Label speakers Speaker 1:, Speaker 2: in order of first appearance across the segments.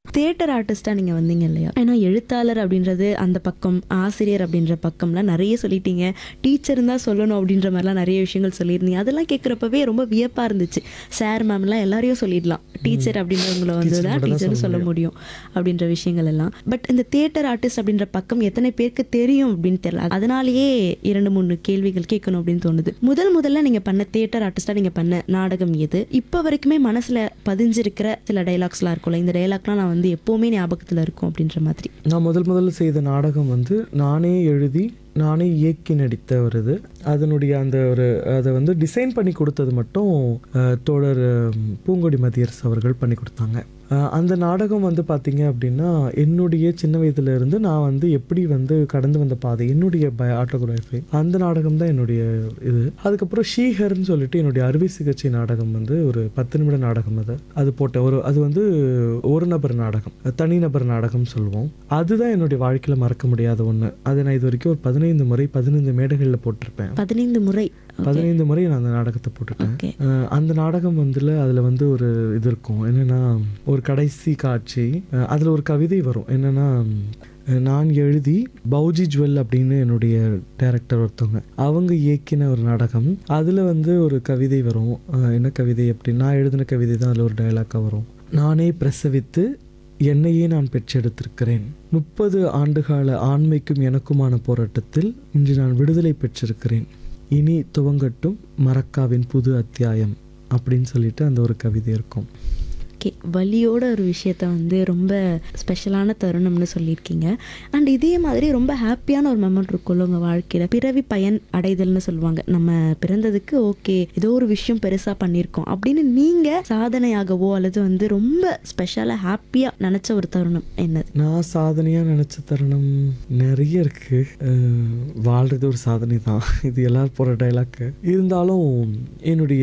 Speaker 1: theatre ஆர்டிஸ்டா நீங்க வந்தீங்க இல்லையா ஏன்னா எழுத்தாளர் அப்படின்றது அந்த பக்கம் ஆசிரியர் அப்படின்ற பக்கம்லாம் நிறைய சொல்லிட்டீங்க டீச்சர் தான் சொல்லணும் அப்படின்ற மாதிரிலாம் நிறைய விஷயங்கள் சொல்லியிருந்தீங்க அதெல்லாம் கேட்குறப்பவே ரொம்ப வியப்பா இருந்துச்சு சார் மேம்லாம் எல்லாரையும் சொல்லிடலாம் டீச்சர் அப்படின்றவங்கள வந்து
Speaker 2: Teacher
Speaker 1: தான்
Speaker 2: மட்டும் தான்
Speaker 1: டீச்சர்னு
Speaker 2: சொல்ல
Speaker 1: சொல்ல முடியும் அப்படின்ற விஷயங்கள் எல்லாம் பட் இந்த தியேட்டர் ஆர்டிஸ்ட் அப்படின்ற பக்கம் எத்தனை பேருக்கு தெரியும் அப்படின்னு தெரியல அதனாலேயே இரண்டு மூணு கேள்விகள் கேட்கணும் அப்படின்னு தோணுது முதல் முதல்ல நீங்க பண்ண தியேட்டர் ஆர்டிஸ்டா நீங்க பண்ண நாடகம் எது இப்போ வரைக்குமே மனசுல பதிஞ்சிருக்கிற சில டைலாக்ஸ்லாம் இருக்கும்ல இந்த டைலாக்லாம் நான் வந்து எப்பவுமே ஞாபகத்துல இருக்கும் அப்படின்ற மாதிரி
Speaker 2: நான் முதல் முதல்ல செய்த நாடகம் வந்து நானே எழுதி நானே இயக்கி நடித்த ஒரு இது அதனுடைய அந்த ஒரு அதை வந்து டிசைன் பண்ணி கொடுத்தது மட்டும் அஹ், தோழர் அஹ், பூங்கொடி மதியரசு அவர்கள் பண்ணி கொடுத்தாங்க அஹ், அந்த நாடகம் வந்து பார்த்தீங்க அப்படின்னா என்னுடைய சின்ன வயதுல இருந்து நான் வந்து எப்படி வந்து கடந்து வந்த பாதை என்னுடைய பய ஆட்டோகிராஃபி அந்த நாடகம் தான் என்னுடைய இது அதுக்கப்புறம் ஷீஹர்னு சொல்லிட்டு என்னுடைய அறுவை சிகிச்சை நாடகம் வந்து ஒரு பத்து நிமிட நாடகம் அது அது போட்ட ஒரு அது வந்து ஒரு நபர் நாடகம் தனிநபர் நாடகம் சொல்லுவோம் அதுதான் என்னுடைய வாழ்க்கையில் மறக்க முடியாத ஒன்று அதை நான் இது வரைக்கும் ஒரு பதினைந்து முறை பதினைந்து மேடைகளில் போட்டிருப்பேன்
Speaker 1: பதினைந்து முறை
Speaker 2: பதினைந்து முறை நான் அந்த நாடகத்தை போட்டுட்டேன்
Speaker 1: ஓகே
Speaker 2: அஹ் அந்த நாடகம் வந்துல அதில் வந்து ஒரு இது இருக்கும் என்னன்னா ஒரு கடைசி காட்சி அஹ் அதுல ஒரு கவிதை வரும் என்னன்னா அஹ் நான் எழுதி பௌஜி ஜுவல் அப்படின்னு என்னுடைய டைரக்டர் ஒருத்தவங்க அவங்க இயக்கின ஒரு நாடகம் அதில் வந்து ஒரு கவிதை வரும் அஹ் என்ன கவிதை அப்படின்னா நான் எழுதின கவிதை தான் அதில் ஒரு டைலாக்காக வரும் நானே பிரசவித்து என்னையே நான் பெற்றெடுத்திருக்கிறேன் முப்பது ஆண்டுகால ஆண்மைக்கும் எனக்குமான போராட்டத்தில் இன்று நான் விடுதலை பெற்றிருக்கிறேன் இனி துவங்கட்டும் மரக்காவின் புது அத்தியாயம் அப்படின்னு சொல்லிட்டு அந்த ஒரு கவிதை இருக்கும்
Speaker 1: ஓகே வலியோட ஒரு விஷயத்த வந்து ரொம்ப ஸ்பெஷலான தருணம்னு சொல்லியிருக்கீங்க அண்ட் இதே மாதிரி ரொம்ப ஹாப்பியான ஒரு மெமண்ட் இருக்கும்ல உங்கள் வாழ்க்கையில் பிறவி பயன் அடைதல்னு சொல்லுவாங்க நம்ம பிறந்ததுக்கு ஓகே ஏதோ ஒரு விஷயம் பெருசாக பண்ணியிருக்கோம் அப்படின்னு நீங்கள் சாதனையாகவோ அல்லது வந்து ரொம்ப ஸ்பெஷலாக ஹாப்பியாக நினச்ச ஒரு தருணம் என்னது
Speaker 2: நான் சாதனையாக நினச்ச தருணம் நிறைய இருக்கு அஹ் வாழ்றது ஒரு சாதனை தான் இது எல்லாரும் போகிற டைலாக்கு இருந்தாலும் என்னுடைய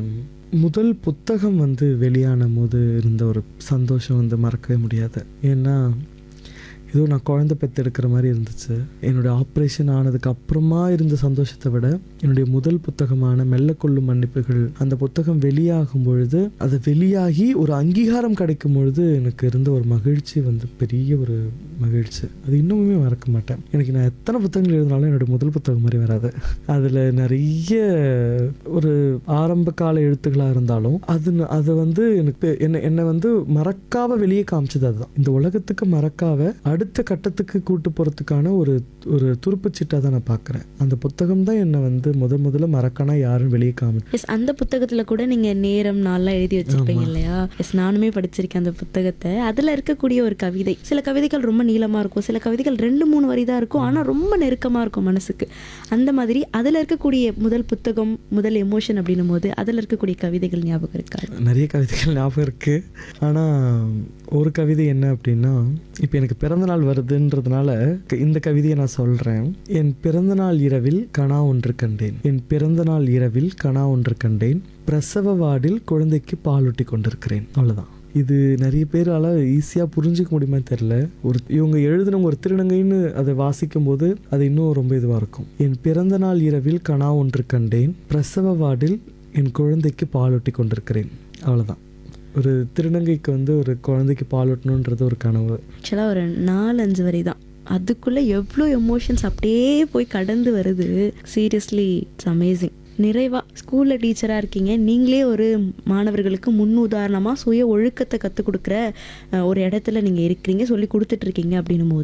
Speaker 2: முதல் புத்தகம் வந்து வெளியான போது இருந்த ஒரு சந்தோஷம் வந்து மறக்கவே முடியாது ஏன்னா ஏதோ நான் குழந்தை பெற்றெடுக்கிற மாதிரி இருந்துச்சு என்னுடைய ஆப்ரேஷன் ஆனதுக்கு அப்புறமா இருந்த சந்தோஷத்தை விட என்னுடைய முதல் புத்தகமான மெல்ல கொள்ளும் மன்னிப்புகள் அந்த புத்தகம் வெளியாகும் பொழுது அது வெளியாகி ஒரு அங்கீகாரம் கிடைக்கும் பொழுது எனக்கு இருந்த ஒரு மகிழ்ச்சி வந்து பெரிய ஒரு மகிழ்ச்சி அது இன்னுமே மறக்க மாட்டேன் எனக்கு நான் எத்தனை புத்தகங்கள் எழுதினாலும் என்னுடைய முதல் புத்தகம் மாதிரி வராது அதில் நிறைய ஒரு ஆரம்ப கால எழுத்துக்களாக இருந்தாலும் அது அதை வந்து எனக்கு என்னை என்னை வந்து மறக்காம வெளியே காமிச்சது அதுதான் இந்த உலகத்துக்கு மறக்காம அடுத்த கட்டத்துக்கு கூட்டு போகிறதுக்கான ஒரு ஒரு துருப்புச்சீட்டாக தான் நான் பார்க்குறேன் அந்த புத்தகம் தான் என்னை வந்து முத முதல்ல மறக்கானா யாரும் வெளியே காமி
Speaker 1: எஸ் அந்த புத்தகத்தில் கூட நீங்கள் நேரம் நாள்லாம் எழுதி வச்சிருப்பீங்க இல்லையா எஸ் நானுமே படிச்சிருக்கேன் அந்த புத்தகத்தை அதில் இருக்கக்கூடிய ஒரு கவிதை சில கவிதைகள் ரொம்ப நீளமாக இருக்கும் சில கவிதைகள் ரெண்டு மூணு வரி தான் இருக்கும் ஆனால் ரொம்ப நெருக்கமாக இருக்கும் மனசுக்கு அந்த மாதிரி அதில் இருக்கக்கூடிய முதல் புத்தகம் முதல் எமோஷன் அப்படின்னும் போது அதில் இருக்கக்கூடிய கவிதைகள் ஞாபகம் இருக்கா
Speaker 2: நிறைய கவிதைகள் ஞாபகம் இருக்கு ஆனால் ஒரு கவிதை என்ன அப்படின்னா இப்போ எனக்கு பிறந்த நாள் வருதுன்றதுனால க- இந்த கவிதையை நான் சொல்கிறேன் என் பிறந்த நாள் இரவில் கனா ஒன்று கண்டேன் என் பிறந்த நாள் இரவில் கனா ஒன்று கண்டேன் பிரசவ வார்டில் குழந்தைக்கு பாலூட்டி கொண்டிருக்கிறேன் அவ்வளோதான் இது நிறைய பேரால ஈஸியாக புரிஞ்சுக்க முடியுமா தெரில ஒரு இவங்க எழுதினவங்க ஒரு திருநங்கைன்னு அதை வாசிக்கும் போது அது இன்னும் ரொம்ப இதுவாக இருக்கும் என் பிறந்த நாள் இரவில் கனா ஒன்று கண்டேன் பிரசவ வார்டில் என் குழந்தைக்கு பாலூட்டி கொண்டிருக்கிறேன் அவ்வளோதான் ஒரு திருநங்கைக்கு வந்து ஒரு குழந்தைக்கு பாலூட்டணுன்றது ஒரு கனவு
Speaker 1: ஆக்சுவலாக ஒரு நாலு அஞ்சு வரி தான் அதுக்குள்ளே எவ்வளோ எமோஷன்ஸ் அப்படியே போய் கடந்து வருது சீரியஸ்லி இட்ஸ் அமேசிங் நிறைவாக ஸ்கூலில் டீச்சராக இருக்கீங்க நீங்களே ஒரு மாணவர்களுக்கு முன் உதாரணமாக சுய ஒழுக்கத்தை கற்றுக் கொடுக்குற அஹ், ஒரு இடத்துல நீங்கள் இருக்கிறீங்க சொல்லி கொடுத்துட்ருக்கீங்க அப்படின்னும் போது